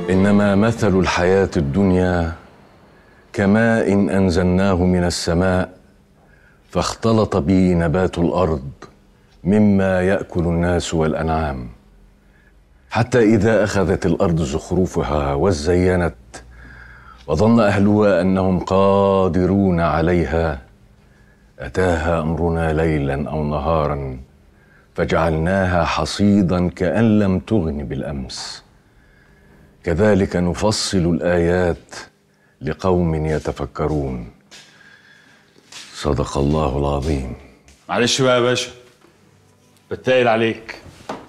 انما مثل الحياه الدنيا كماء انزلناه من السماء فاختلط به نبات الارض مما ياكل الناس والانعام حتى اذا اخذت الارض زخرفها وزينت وظن اهلها انهم قادرون عليها اتاها امرنا ليلا او نهارا فجعلناها حصيدا كان لم تغن بالامس كذلك نفصل الايات لقوم يتفكرون صدق الله العظيم معلش بقى يا باشا بتقل عليك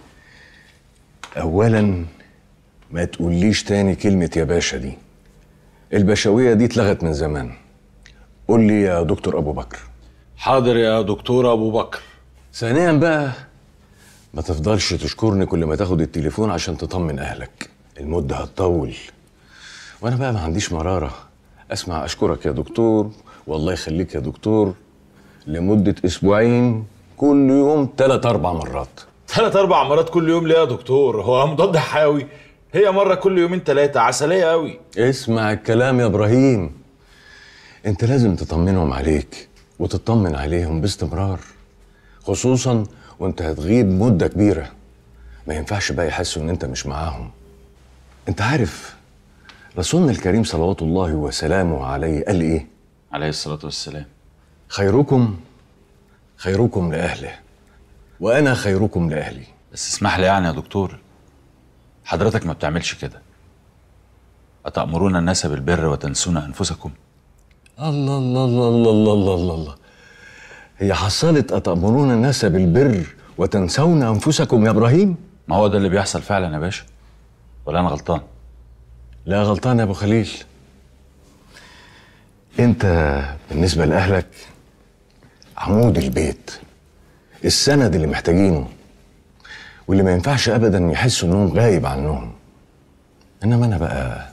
اولا ما تقوليش تاني كلمه يا باشا دي البشويه دي اتلغت من زمان قول لي يا دكتور ابو بكر حاضر يا دكتور ابو بكر ثانيا بقى ما تفضلش تشكرني كل ما تاخد التليفون عشان تطمن اهلك المده هتطول وانا بقى ما عنديش مراره اسمع اشكرك يا دكتور والله يخليك يا دكتور لمده اسبوعين كل يوم ثلاث اربع مرات ثلاث اربع مرات كل يوم ليه يا دكتور هو مضاد حيوي هي مره كل يومين ثلاثه عسليه قوي اسمع الكلام يا ابراهيم انت لازم تطمنهم عليك وتطمن عليهم باستمرار خصوصا وانت هتغيب مده كبيره ما ينفعش بقى يحسوا ان انت مش معاهم انت عارف رسولنا الكريم صلوات الله وسلامه عليه قال ايه عليه الصلاه والسلام خيركم خيركم لاهله وانا خيركم لاهلي بس اسمح لي يعني يا دكتور حضرتك ما بتعملش كده أتأمرون الناس بالبر وتنسون أنفسكم الله الله الله الله الله الله الله, الله. هي حصلت أتأمرون الناس بالبر وتنسون أنفسكم يا إبراهيم ما هو ده اللي بيحصل فعلا يا باشا ولا أنا غلطان لا غلطان يا أبو خليل أنت بالنسبة لأهلك عمود البيت السند اللي محتاجينه واللي ما ينفعش أبدا يحسوا إنهم غايب عنهم إنما أنا بقى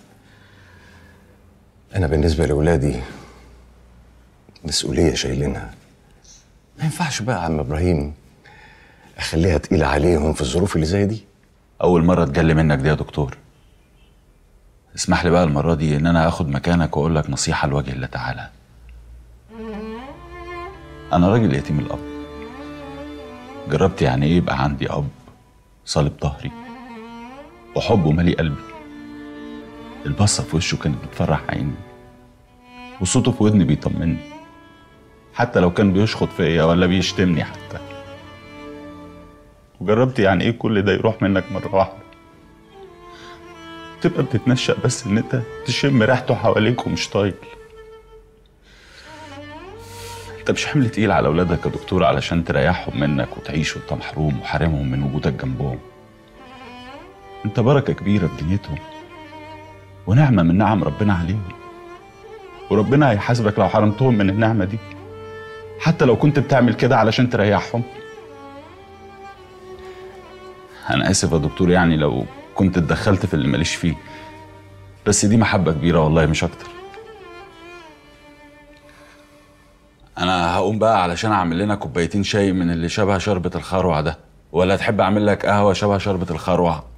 أنا بالنسبة لأولادي مسؤولية شايلينها ما ينفعش بقى يا عم إبراهيم أخليها تقيلة عليهم في الظروف اللي زي دي أول مرة اتجلي منك دي يا دكتور اسمح لي بقى المرة دي إن أنا آخد مكانك وأقول لك نصيحة لوجه الله تعالى أنا راجل يتيم الأب جربت يعني إيه يبقى عندي أب صالب ظهري وحبه مالي قلبي البصة في وشه كانت بتفرح عيني وصوته في ودني بيطمني حتى لو كان بيشخط فيا ولا بيشتمني حتى وجربت يعني ايه كل ده يروح منك مرة واحدة تبقى بتتنشأ بس ان انت تشم ريحته حواليك ومش طايل انت مش حمل تقيل على اولادك يا دكتور علشان تريحهم منك وتعيش وانت محروم وحارمهم من وجودك جنبهم انت بركة كبيرة في دنيتهم ونعمة من نعم ربنا عليهم وربنا هيحاسبك لو حرمتهم من النعمة دي حتى لو كنت بتعمل كده علشان تريحهم أنا آسف يا دكتور يعني لو كنت اتدخلت في اللي ماليش فيه بس دي محبة كبيرة والله مش أكتر أنا هقوم بقى علشان أعمل لنا كوبايتين شاي من اللي شبه شربة الخروع ده ولا تحب أعمل لك قهوة شبه شربة الخروع